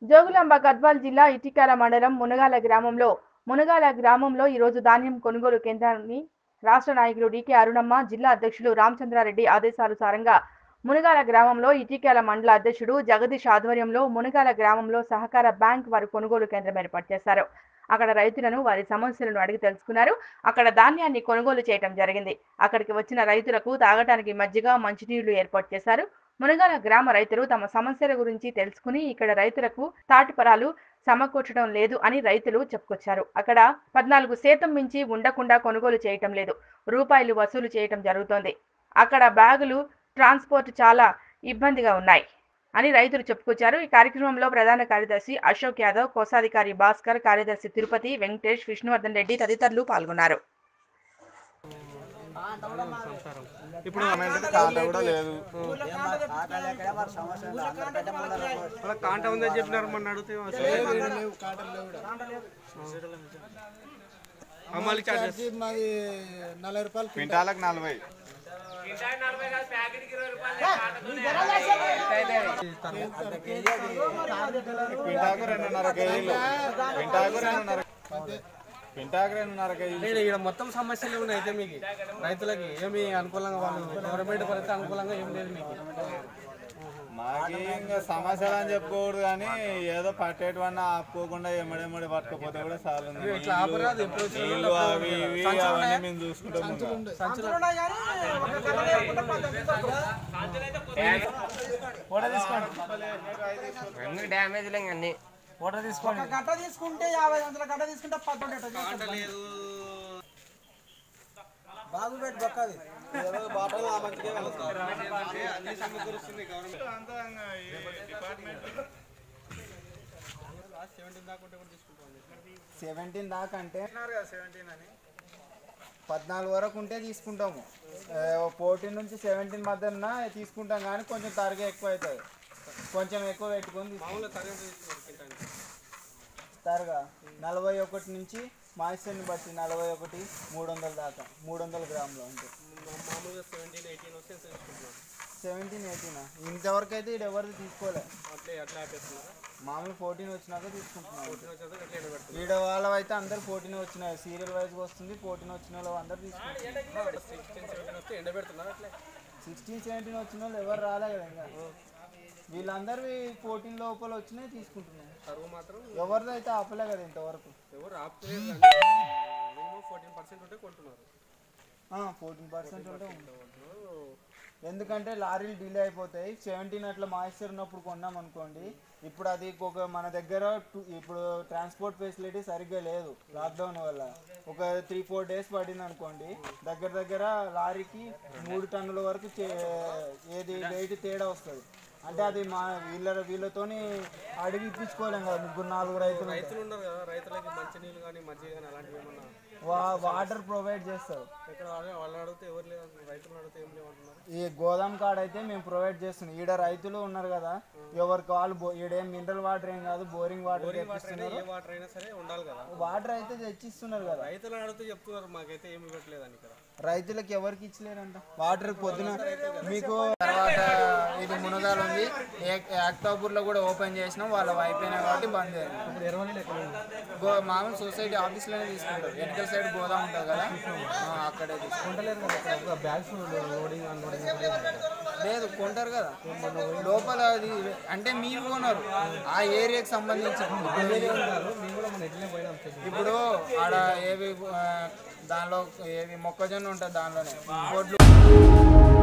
జోగులాంబ గద్వాల్ జిల్లా ఇటికాల మండలం మునగాల గ్రామంలో మునగాల గ్రామంలో ఈరోజు ధాన్యం కొనుగోలు కేంద్రాన్ని రాష్ట్ర నాయకులు డికే అరుణమ్మ జిల్లా అధ్యక్షులు రామచంద్రారెడ్డి ఆదేశానుసారంగా మునగాల గ్రామంలో ఇటికాల మండల అధ్యక్షుడు జగదీష్ ఆధ్వర్యంలో మునగాల గ్రామంలో సహకార బ్యాంక్ వారు కొనుగోలు కేంద్రం ఏర్పాటు చేశారు అక్కడ రైతులను వారి సమస్యలను అడిగి తెలుసుకున్నారు అక్కడ ధాన్యాన్ని కొనుగోలు చేయడం జరిగింది అక్కడికి వచ్చిన రైతులకు తాగటానికి మజ్జిగ మంచినీళ్లు ఏర్పాటు చేశారు మునగాల గ్రామ రైతులు తమ సమస్యల గురించి తెలుసుకుని ఇక్కడ రైతులకు తాటిపరాలు సమకూర్చడం లేదు అని రైతులు చెప్పుకొచ్చారు అక్కడ పద్నాలుగు శాతం మించి ఉండకుండా కొనుగోలు చేయటం లేదు రూపాయలు వసూలు చేయటం జరుగుతోంది అక్కడ బ్యాగులు ట్రాన్స్పోర్ట్ చాలా ఇబ్బందిగా ఉన్నాయి అని రైతులు చెప్పుకొచ్చారు ఈ కార్యక్రమంలో ప్రధాన కార్యదర్శి అశోక్ యాదవ్ కోశాధికారి భాస్కర్ కార్యదర్శి తిరుపతి వెంకటేష్ విష్ణువర్ధన్ రెడ్డి తదితరులు పాల్గొన్నారు ఇప్పుడు కాంట కూడా లేదు అలా కాంట ఉందని చెప్పినారు మొన్న అడిగితే అమ్మాలి చార్జెస్ మాది నలభై రూపాయలు క్వింటాలకు నలభై క్వింటాకు రెండున్నర కేజీలు క్వింటాకు రెండున్నర క్వింటాకు రెండున్నర కేజీలు లేదు ఇక్కడ మొత్తం సమస్యలు ఉన్నాయి అయితే మీకు రైతులకి ఏమి అనుకూలంగా వాళ్ళు గవర్నమెంట్ పరిస్థితి అనుకూలంగా ఏం లేదు మీకు మాకి ఇంకా సమస్యలు అని చెప్పుకోకూడదు కానీ ఏదో పట్టేటివన్నీ ఆపుకోకుండా ఎమ్మడెమ్మడి పట్టుకపోతే కూడా చాలు ఇట్లా ఆపరాదు ఎప్పుడు వచ్చినా నీళ్ళు అవి ఇవి అవన్నీ మేము చూసుకుంటాం ఇంకా. డ్యామేజ్ లేక అన్ని గట్ట తీసుకుంటే యాభై వందల గట్ట తీసుకుంటే పద్దెనిమిది లేదు బాగు పెట్టి బొక్కది అన్ని సమకూరుస్తుంది గవర్నమెంట్ సెవెంటీన్ దాకా అంటే సెవెంటీన్ అని పద్నాలుగు వరకు ఉంటే తీసుకుంటాము ఫోర్టీన్ నుంచి సెవెంటీన్ మధ్యన తీసుకుంటాం కానీ కొంచెం తరగా ఎక్కువ అవుతుంది కొంచెం ఎక్కువ పెట్టుకొని తీసుకుంటాం. మామూలుగా తరగతి తీసుకుంటాను తరగా నలభై ఒకటి నుంచి మాయిశ్చర్ని బట్టి నలభై ఒకటి మూడు వందల దాకా మూడు వందల గ్రాములు అంటే మామూలుగా సెవెంటీన్ ఎయిటీన్ వస్తే ఎంత తీసుకుంటున్నాను సెవెంటీన్ ఎయిటీన్ ఇంతవరకు అయితే ఇది ఎవరిది తీసుకోలే అట్లే అట్లా ఆపేస్తున్నారా మామూలు ఫోర్టీన్ వచ్చినాక తీసుకుంటున్నాం ఫోర్టీన్ వచ్చేది ఎట్లా ఎండబెడుతున్నారు ఈడ వాళ్ళ అయితే అందరు ఫోర్టీన్ వచ్చినాయి సీరియల్ వైజ్గా వస్తుంది ఫోర్టీన్ వచ్చిన వాళ్ళు అందరు తీసుకుంటున్నారు సిక్స్టీన్ సెవెంటీన్ వస్తే ఎండబెడుతున్నారు అట్లే సిక్స్టీన్ సెవెంటీన్ వచ్చిన వాళ్ళు ఎవరు రాలే కదా ఇంకా వీళ్ళందరూ ఫోర్టీన్ లోపల వచ్చినాయి తీసుకుంటున్నాం కరువు మాత్రం ఎవరిది అయితే ఆపలే కదా ఇంతవరకు ఎవరు ఆపుతలేదు కానీ మినిమం ఫోర్టీన్ పర్సెంట్ ఉంటే కొంటున్నారు ఫోర్టీన్ పర్సెంట్ ఉంటే ఉంటుంది ఎందుకంటే లారీలు డిలే అయిపోతాయి సెవెంటీన్ అట్లా మాయిశ్చర్ ఉన్నప్పుడు కొన్నాం అనుకోండి ఇప్పుడు అది ఒక మన దగ్గర టూ ఇప్పుడు ట్రాన్స్పోర్ట్ ఫెసిలిటీ సరిగ్గా లేదు లాక్డౌన్ వల్ల ఒక త్రీ ఫోర్ డేస్ పడింది అనుకోండి దగ్గర దగ్గర లారీకి మూడు టన్నుల వరకు చే- ఏది వెయిట్ తేడా వస్తుంది అంటే అది మా వీళ్ళ వీళ్ళతోని అడిగి ఇప్పించుకోలేం కదా ముగ్గురు నాలుగు రైతులు ఉంటే. రైతులు ఉన్నారు కదా రైతులకి మంచి నీళ్ళు కానీ మజ్జిగ కానీ అలాంటివి ఏమన్నా వా వాటర్ ప్రొవైడ్ చేస్తారు ఎక్కడ వాళ్ళ వాళ్ళని అడిగితే ఎవరు లేదు రైతులు అడిగితే ఏం లేవంటున్నారు ఈ గోదాం కార్డ్ అయితే మేము ప్రొవైడ్ చేస్తున్నాం ఈడ రైతులు ఉన్నారు కదా ఎవరికి వాళ్ళు బో- ఈడేం మినరల్ వాటర్ ఏం కాదు బోరింగ్ వాటర్ తెప్పిస్తున్నారు ఏ వాటర్ అయినా సరే ఉండాలి కదా వాటర్ అయితే తెచ్చిస్తున్నారు కదా రైతులను అడిగితే చెప్తున్నారు మాకైతే ఏమి ఇవ్వట్లేదని ఇక్కడ రైతులకు ఎవరికి ఇచ్చలేరంట వాటర్ పొద్దున మీకు తర్వాత ఇది మునగాలు ఉంది ఏ- అక్టోబర్ లో కూడా ఓపెన్ చేసినాం వాళ్ళు అయిపోయినాయి కాబట్టి బంద్ చేయాలి గో మామూలు సొసైటీ ఆఫీస్లోనే తీసుకుంటారు వెనకల సైడ్ గోదాం ఉంటుంది కదా ఆ, అక్కడే తీసుకుంటారు బ్యాగ్స్ లోడింగ్ అన్లోడింగ్ లేదు కొంటారు కదా లోపల అది అంటే మీరు కొనరు ఆ ఏరియాకి సంబంధించి మేము కూడా మన ఎట్లనే పోయినాం ఇప్పుడు ఆడ ఏవి ఆ, దానిలో ఏవి మొక్కజొన్న ఉంటుంది దానిలోనే వడ్లు